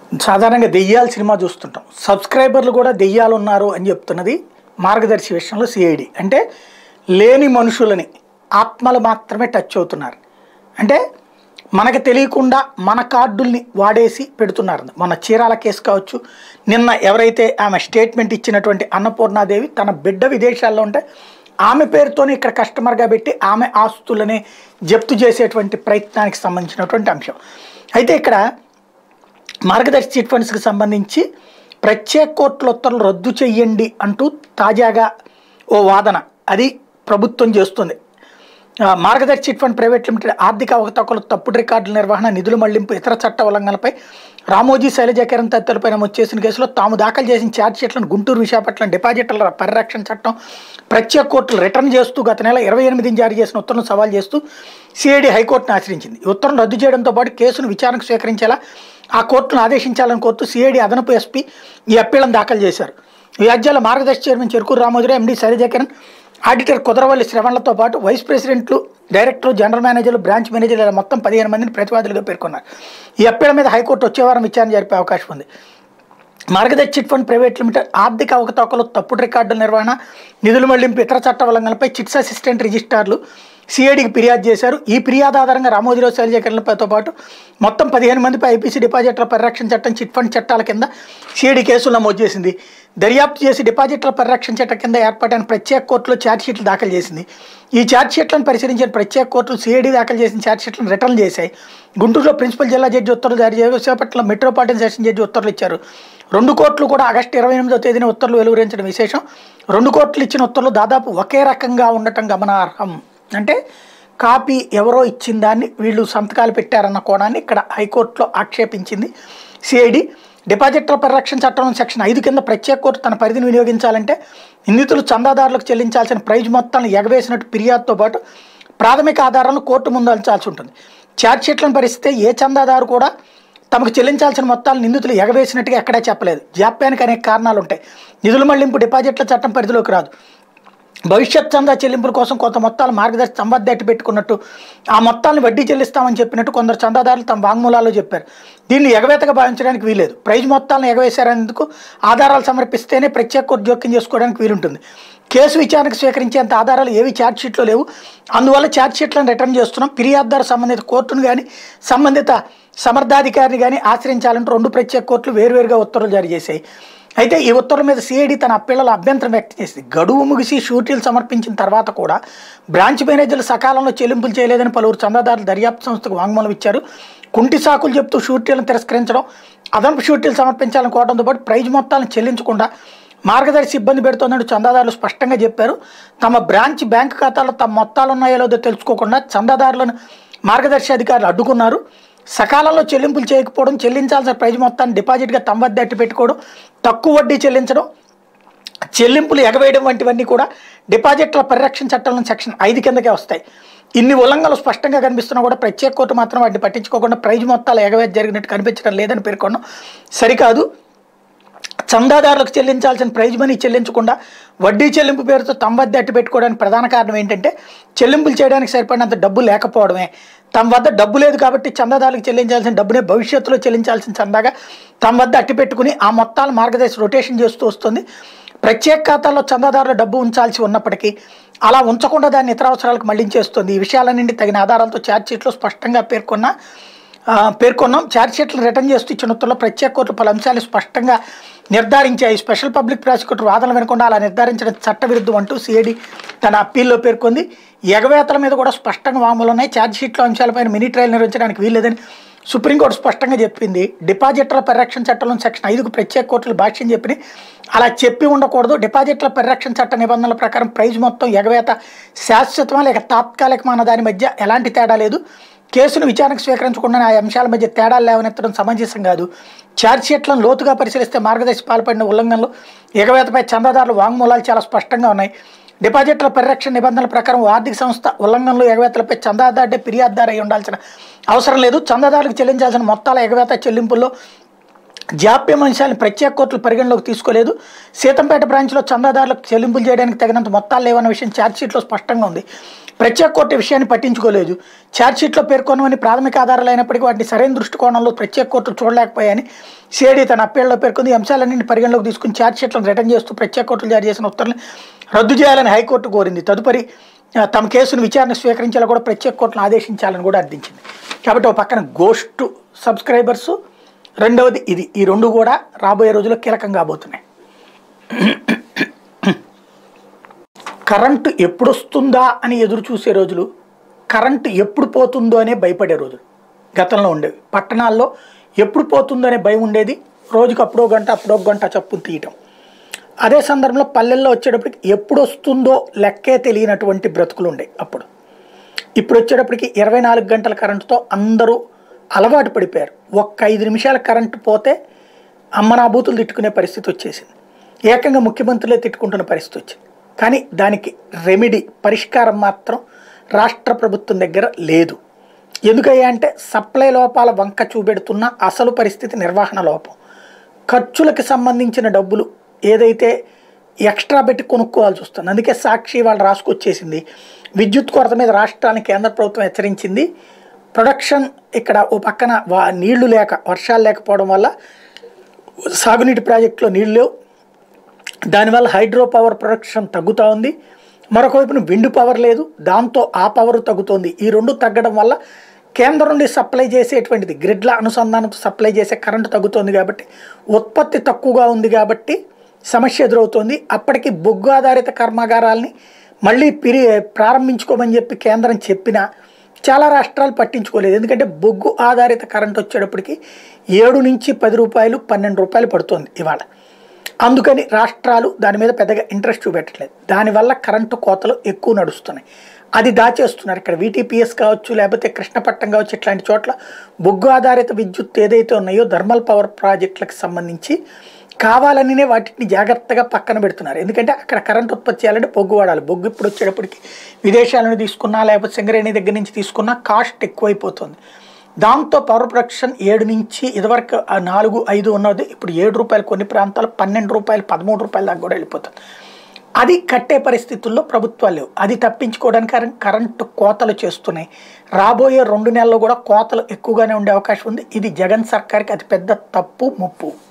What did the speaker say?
సాధారణంగా దెయ్యాల సినిమా చూస్తుంటాం సబ్స్క్రైబర్లు కూడా దెయ్యాలు ఉన్నారు అని చెప్తున్నది మార్గదర్శి విషయంలో సిఐడి అంటే లేని మనుషులని ఆత్మలు మాత్రమే టచ్ అవుతున్నారు అంటే మనకు తెలియకుండా మన కార్డుల్ని వాడేసి పెడుతున్నారు మన చీరాల కేసు కావచ్చు నిన్న ఎవరైతే ఆమె స్టేట్మెంట్ ఇచ్చినటువంటి అన్నపూర్ణాదేవి తన బిడ్డ విదేశాల్లో ఉంటే ఆమె పేరుతోనే ఇక్కడ కస్టమర్గా పెట్టి ఆమె ఆస్తులని జప్తు చేసేటువంటి ప్రయత్నానికి సంబంధించినటువంటి అంశం అయితే ఇక్కడ మార్గదర్శి చిట్ ఫండ్స్కి సంబంధించి ప్రత్యేక కోర్టుల ఉత్తర్వులు రద్దు చెయ్యండి అంటూ తాజాగా ఓ వాదన అది ప్రభుత్వం చేస్తుంది ఆ, మార్గదర్శి చిట్ ఫండ్ ప్రైవేట్ లిమిటెడ్ ఆర్థిక అవకతవకలు తప్పుడు రికార్డుల నిర్వహణ నిధుల మళ్లింపు ఇతర చట్ట ఉల్లంఘనలపై రామోజీ శైలజ కిరణ్ తదితరులపై నమోదు చేసిన కేసులో తాము దాఖలు చేసిన ఛార్జ్ షీట్లను గుంటూరు విశాఖపట్నం డిపాజిటర్ల పరిరక్షణ చట్టం ప్రత్యేక కోర్టులు రిటర్న్ చేస్తూ గత నెల ఇరవై ఎనిమిదిని జారీ చేసిన ఉత్తర్వులను సవాల్ చేస్తూ సిఐడి హైకోర్టును ఆశ్రయించింది ఈ ఉత్తర్వులు రద్దు చేయడంతో పాటు కేసును విచారణకు స్వీకరించేలా ఆ కోర్టును ఆదేశించాలని కోరుతూ సిఐడి అదనపు ఎస్పీ ఈ అప్పీలను దాఖలు చేశారు ఈ వ్యాజ్యాల Margadarsi chairman Cherukuri Ramoji Rao MD Shailaja Kiran auditor Kudaravalli శ్రవణలతో పాటు వైస్ ప్రెసిడెంట్లు డైరెక్టర్ జనరల్ మేనేజర్లు బ్రాంచ్ మేనేజర్లు ఇలా మొత్తం పదిహేను మందిని ప్రతివాదులుగా పేర్కొన్నారు ఈ అప్పీల మీద హైకోర్టు వచ్చే వారం విచారణ జరిపే అవకాశం ఉంది మార్గదర్శి చిట్ ఫండ్ ప్రైవేట్ లిమిటెడ్ ఆర్థిక అవకతవకలు తప్పుడు రికార్డుల నిర్వహణ నిధుల మళ్లింపు ఇతర చట్ట ఉల్లంఘనలపై చిట్స్ అసిస్టెంట్ రిజిస్ట్రార్లు సిఐడికి ఫిర్యాదు చేశారు ఈ ఫిర్యాదు ఆధారంగా రామోజీరావు శైలజకరణలతో పాటు మొత్తం పదిహేను మందిపై ఐపీసీ డిపాజిట్ల పరిరక్షణ చట్టం చిట్ ఫండ్ చట్టాల కింద సిఐడి కేసులు నమోదు చేసింది దర్యాప్తు చేసి డిపాజిట్ల పరిరక్షణ చట్టం కింద ఏర్పాటైన ప్రత్యేక కోర్టులో ఛార్జ్షీట్లు దాఖలు చేసింది ఈ ఛార్జ్షీట్లను పరిశీలించిన ప్రత్యేక కోర్టులు సిఐడి దాఖలు చేసిన ఛార్జ్షీట్లను రిటర్న్ చేశాయి గుంటూరులో ప్రిన్సిపల్ జిల్లా జడ్జి ఉత్తర్వులు జారీ చేయగా విశాఖపట్నంలో మెట్రోపాలిటన్ సెషన్ జడ్జి ఉత్తర్వులు ఇచ్చారు రెండు కోర్టులు కూడా ఆగస్టు ఇరవై ఎనిమిదో తేదీన ఉత్తర్వులు వెలువరించడం విశేషం రెండు కోర్టులు ఇచ్చిన ఉత్తర్వులు దాదాపు ఒకే రకంగా ఉండటం గమనార్హం అంటే కాపీ ఎవరో ఇచ్చిన దాన్ని వీళ్ళు సంతకాలు పెట్టారన్న కోణాన్ని ఇక్కడ హైకోర్టులో ఆక్షేపించింది సిఐడి డిపాజిట్ల పరిరక్షణ చట్టం సెక్షన్ ఐదు కింద ప్రత్యేక కోర్టు తన పరిధిని వినియోగించాలంటే నిందితులు చందాదారులకు చెల్లించాల్సిన ప్రైజ్ మొత్తాలను ఎగవేసినట్టు ఫిర్యాదుతో పాటు ప్రాథమిక ఆధారాలను కోర్టు ముందు ఉంచాల్సి ఉంటుంది ఛార్జ్షీట్లను పరిస్థితి ఏ చందాదారు కూడా తమకు చెల్లించాల్సిన మొత్తాలు నిందితులు ఎగవేసినట్టుగా ఎక్కడా చెప్పలేదు జాప్యానికి అనేక కారణాలు ఉంటాయి నిధుల మళ్లింపు డిపాజిట్ల చట్టం పరిధిలోకి రాదు భవిష్యత్ చందా చెల్లింపుల కోసం కొంత మొత్తాలు మార్గదర్శి సంబద్ధి పెట్టుకున్నట్టు ఆ మొత్తాలను వడ్డీ చెల్లిస్తామని చెప్పినట్టు కొందరు చందాదారులు తమ వాంగ్మూలాల్లో చెప్పారు దీన్ని ఎగవేతగా భావించడానికి వీలేదు ప్రైజ్ మొత్తాలను ఎగవేశారనేందుకు ఆధారాలు సమర్పిస్తేనే ప్రత్యేక కోర్టు జోక్యం చేసుకోవడానికి వీలుంటుంది కేసు విచారణకు స్వీకరించేంత ఆధారాలు ఏవి ఛార్జ్షీట్లో లేవు అందువల్ల ఛార్జ్షీట్లను రిటర్న్ చేస్తున్నాం ఫిర్యాదుదారు సంబంధిత కోర్టును కానీ సంబంధిత సమర్థాధికారిని కానీ ఆశ్రయించాలంటూ రెండు ప్రత్యేక కోర్టులు వేరువేరుగా ఉత్తర్వులు జారీ చేశాయి అయితే ఈ ఉత్తర్వుల మీద సిఐడి తన అప్పీళ్లలో అభ్యంతరం వ్యక్తం చేసింది గడువు ముగిసి షూటీలు సమర్పించిన తర్వాత కూడా బ్రాంచ్ మేనేజర్లు సకాలంలో చెల్లింపులు చేయలేదని పలువురు చందాదారులు దర్యాప్తు సంస్థకు వాంగ్మూలం ఇచ్చారు కుంటి సాకులు చెప్తూ షూటీలను తిరస్కరించడం అదనపు షూటీలు సమర్పించాలని కోవడంతో పాటు ప్రైజ్ మొత్తాలను చెల్లించకుండా మార్గదర్శి ఇబ్బంది పెడుతోందంటూ చందాదారులు స్పష్టంగా చెప్పారు తమ బ్రాంచ్ బ్యాంక్ ఖాతాలో తమ మొత్తాలు ఉన్నాయో లేదో తెలుసుకోకుండా చందాదారులను మార్గదర్శి అధికారులు అడ్డుకున్నారు సకాలంలో చెల్లింపులు చేయకపోవడం చెల్లించాల్సిన ప్రైజ్ మొత్తాన్ని డిపాజిట్గా తమ వద్ద అట్టి పెట్టుకోవడం తక్కువ వడ్డీ చెల్లించడం చెల్లింపులు ఎగవేయడం వంటివన్నీ కూడా డిపాజిట్ల పరిరక్షణ చట్టంలో సెక్షన్ ఐదు కిందకే వస్తాయి ఇన్ని ఉల్లంఘనలు స్పష్టంగా కనిపిస్తున్నా కూడా ప్రత్యేక కోర్టు మాత్రం వాటిని పట్టించుకోకుండా ప్రైజ్ మొత్తాలు ఎగవేత జరిగినట్టు కనిపించడం లేదని పేర్కొన్నాం సరికాదు చందాదారులకు చెల్లించాల్సిన ప్రైజ్ మనీ చెల్లించకుండా వడ్డీ చెల్లింపు పేరుతో తమ వద్ద అట్టి పెట్టుకోవడానికి ప్రధాన కారణం ఏంటంటే చెల్లింపులు చేయడానికి సరిపడినంత డబ్బు లేకపోవడమే తమ వద్ద డబ్బు లేదు కాబట్టి చందాదారులకు చెల్లించాల్సిన డబ్బునే భవిష్యత్తులో చెల్లించాల్సిన చందాగా తమ వద్ద అట్టి పెట్టుకుని ఆ మొత్తాలు మార్గదర్శి రొటేషన్ చేస్తూ వస్తుంది ప్రత్యేక ఖాతాల్లో చందాదారుల డబ్బు ఉంచాల్సి ఉన్నప్పటికీ అలా ఉంచకుండా దాన్ని ఇతర అవసరాలకు మళ్లించేస్తుంది ఈ విషయాలన్నింటి తగిన ఆధారాలతో ఛార్జ్షీట్లో స్పష్టంగా పేర్కొన్న ఆ, పేర్కొన్నాం ఛార్జ్షీట్లు రిటర్న్ చేస్తూ ఇచ్చిన ఉత్తర్వులో ప్రత్యేక కోర్టు పలు అంశాలు స్పష్టంగా నిర్ధారించాయి స్పెషల్ పబ్లిక్ ప్రాసిక్యూటర్ వాదన వినకుండా అలా నిర్ధారించడం చట్టవిరుద్ధం అంటూ సిఐడి తన అప్పీల్లో పేర్కొంది ఎగవేతల మీద కూడా స్పష్టంగా వాములు ఉన్నాయి ఛార్జ్షీట్లో అంశాలపైన మినీ ట్రయల్ నిర్వహించడానికి వీల్లేదని సుప్రీంకోర్టు స్పష్టంగా చెప్పింది డిపాజిట్ల పరిరక్షణ చట్టంలో సెక్షన్ ఐదుకు ప్రత్యేక కోర్టులు భాష్యం చెప్పి అలా చెప్పి ఉండకూడదు డిపాజిట్ల పరిరక్షణ చట్ట నిబంధనల ప్రకారం ప్రైజ్ మొత్తం ఎగవేత శాశ్వతమా లేక తాత్కాలికమా అన్న దాని మధ్య ఎలాంటి తేడా లేదు కేసును విచారణకు స్వీకరించకుండా ఆ అంశాల మధ్య తేడాలు లేవనెత్తడం సమంజసం కాదు ఛార్జ్షీట్లను లోతుగా పరిశీలిస్తే మార్గదర్శి పాల్పడిన ఉల్లంఘనలు ఎగవేతపై చందాదారుల వాంగ్మూలాలు చాలా స్పష్టంగా ఉన్నాయి డిపాజిట్ల పరిరక్షణ నిబంధనల ప్రకారం ఓ ఆర్థిక సంస్థ ఉల్లంఘనలు ఎగవేతలపై చందాదారుడే ఫిర్యాదుదారు అయి ఉండాల్సిన అవసరం లేదు చందాదారులకు చెల్లించాల్సిన మొత్తాల ఎగవేత చెల్లింపుల్లో జాప్యం అంశాలను ప్రత్యేక కోర్టులు పరిగణలోకి తీసుకోలేదు సీతంపేట బ్రాంచ్లో చందాదారులకు చెల్లింపులు చేయడానికి తగినంత మొత్తాలు లేవన్న విషయం ఛార్జ్షీట్లో స్పష్టంగా ఉంది ప్రత్యేక కోర్టు విషయాన్ని పట్టించుకోలేదు ఛార్జ్షీట్లో పేర్కొన్నవని ప్రాథమిక ఆధారాలు అయినప్పటికీ వాటిని సరైన దృష్టికోణంలో ప్రత్యేక కోర్టు చూడలేకపోయాయని సిఐడి తన అప్పీళ్లలో పేర్కొంది ఈ అంశాలన్నింటినీ పరిగణలోకి తీసుకుని ఛార్జ్షీట్లను రిటర్న్ చేస్తూ ప్రత్యేక కోర్టులు జారీ చేసిన ఉత్తర్వులను రద్దు చేయాలని హైకోర్టు కోరింది తదుపరి ఆ, తమ కేసును విచారణ స్వీకరించేలా కూడా ప్రత్యేక కోర్టును ఆదేశించాలని కూడా అర్థించింది కాబట్టి ఒక పక్కన గోస్ట్ సబ్స్క్రైబర్స్ రెండవది ఇది ఈ రెండు కూడా రాబోయే రోజుల్లో కీలకం కాబోతున్నాయి కరెంటు ఎప్పుడు వస్తుందా అని ఎదురు చూసే రోజులు కరెంటు ఎప్పుడు పోతుందో అనే భయపడే రోజులు గతంలో ఉండేవి పట్టణాల్లో ఎప్పుడు పోతుందో అనే భయం ఉండేది రోజుకు అప్పుడో గంట అప్పుడో గంట చప్పును తీయటం అదే సందర్భంలో పల్లెల్లో వచ్చేటప్పటికి ఎప్పుడు వస్తుందో లెక్కే తెలియనటువంటి బ్రతుకులు ఉండేవి అప్పుడు ఇప్పుడు వచ్చేటప్పటికి ఇరవై నాలుగు గంటల కరెంటుతో అందరూ అలవాటు పడిపోయారు ఒక్క ఐదు నిమిషాల కరెంటు పోతే అమ్మనాభూతులు తిట్టుకునే పరిస్థితి వచ్చేసింది ఏకంగా ముఖ్యమంత్రులే తిట్టుకుంటున్న పరిస్థితి వచ్చింది కానీ దానికి రెమెడీ పరిష్కారం మాత్రం రాష్ట్ర ప్రభుత్వం దగ్గర లేదు ఎందుకయ్యా అంటే సప్లై లోపాల వంక చూపెడుతున్న అసలు పరిస్థితి నిర్వహణ లోపం ఖర్చులకు సంబంధించిన డబ్బులు ఏదైతే ఎక్స్ట్రా పెట్టి కొనుక్కోవాల్సి వస్తుంది అందుకే సాక్షి వాళ్ళు రాసుకొచ్చేసింది విద్యుత్ కొరత మీద రాష్ట్రానికి కేంద్ర ప్రభుత్వం హెచ్చరించింది ప్రొడక్షన్ ఇక్కడ ఓ పక్కన వా నీళ్లు లేక వర్షాలు లేకపోవడం వల్ల సాగునీటి ప్రాజెక్టులో నీళ్ళు లేవు దానివల్ల హైడ్రో పవర్ ప్రొడక్షన్ తగ్గుతూ ఉంది మరొక వైపున విండ్ పవర్ లేదు దాంతో ఆ పవర్ తగ్గుతోంది ఈ రెండు తగ్గడం వల్ల కేంద్రం నుండి సప్లై చేసేటువంటిది గ్రిడ్ల అనుసంధానంతో సప్లై చేసే కరెంటు తగ్గుతోంది కాబట్టి ఉత్పత్తి తక్కువగా ఉంది కాబట్టి సమస్య ఎదురవుతోంది అప్పటికి బొగ్గు ఆధారిత కర్మాగారాలని మళ్ళీ పిరి ప్రారంభించుకోమని చెప్పి కేంద్రం చెప్పినా చాలా రాష్ట్రాలు పట్టించుకోలేదు ఎందుకంటే బొగ్గు ఆధారిత కరెంట్ వచ్చేటప్పటికి ఏడు నుంచి పది రూపాయలు పన్నెండు రూపాయలు పడుతుంది ఇవాళ అందుకని రాష్ట్రాలు దాని మీద పెద్దగా ఇంట్రెస్ట్ చూపెట్టలేదు దానివల్ల కరెంటు కోతలు ఎక్కువ నడుస్తున్నాయి అది దాచేస్తున్నారు ఇక్కడ వీటీపీఎస్ కావచ్చు లేకపోతే కృష్ణపట్నం కావచ్చు ఇట్లాంటి చోట్ల బొగ్గు ఆధారిత విద్యుత్ ఏదైతే ఉన్నాయో థర్మల్ పవర్ ప్రాజెక్టులకు సంబంధించి కావాలనినే వాటిని జాగ్రత్తగా పక్కన పెడుతున్నారు ఎందుకంటే అక్కడ కరెంట్ ఉత్పత్తి చేయాలంటే బొగ్గు వాడాలి బొగ్గు ఇప్పుడు వచ్చేటప్పటికి విదేశాల నుండి తీసుకున్నా లేకపోతే సింగరేణి దగ్గర నుంచి తీసుకున్నా కాస్ట్ ఎక్కువైపోతుంది దాంతో పవర్ ప్రొడక్షన్ ఏడు నుంచి ఇదివరకు ఆ నాలుగు ఐదు ఉన్నది ఇప్పుడు ఏడు రూపాయలు కొన్ని ప్రాంతాలు పన్నెండు రూపాయలు పదమూడు రూపాయల దాకా కూడా వెళ్ళిపోతుంది అది కట్టే పరిస్థితుల్లో ప్రభుత్వాలు లేవు అది తప్పించుకోవడానికి కరెంట్ కరెంటు కోతలు చేస్తున్నాయి రాబోయే రెండు నెలల్లో కూడా కోతలు ఎక్కువగానే ఉండే అవకాశం ఉంది ఇది జగన్ సర్కార్కి అతిపెద్ద తప్పు ముప్పు